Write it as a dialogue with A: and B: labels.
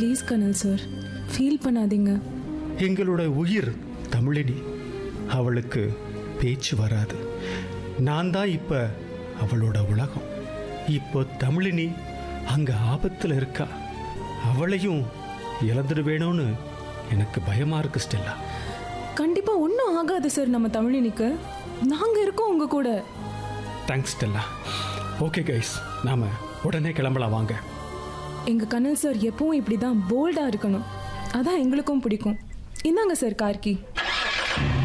A: please கனல் sir feel பண்ணாதீங்க
B: எங்களோட உயிர் தமிழினி அவளுக்கு பேச்சு வராது நான் தான் இப்போ அவளோட உலகம் இப்போ தமிழினி அங்கே ஆபத்தில் இருக்கா அவளையும் இழந்துடுவேணும்னு எனக்கு பயமா இருக்கு ஸ்டெல்லா
A: கண்டிப்பா ஒன்றும் ஆகாது சார் நம்ம தமிழினிக்கு நாங்க இருக்கோம் உங்க கூட
B: தேங்க்ஸ் ஸ்டெல்லா ஓகே கைஸ் நாம உடனே கிளம்பலாம் வாங்க
A: எங்க கனல் சார் எப்பவும் இப்படிதான் போல்டா இருக்கணும் அதான் எங்களுக்கும் பிடிக்கும் இந்தாங்க சார் கார்கி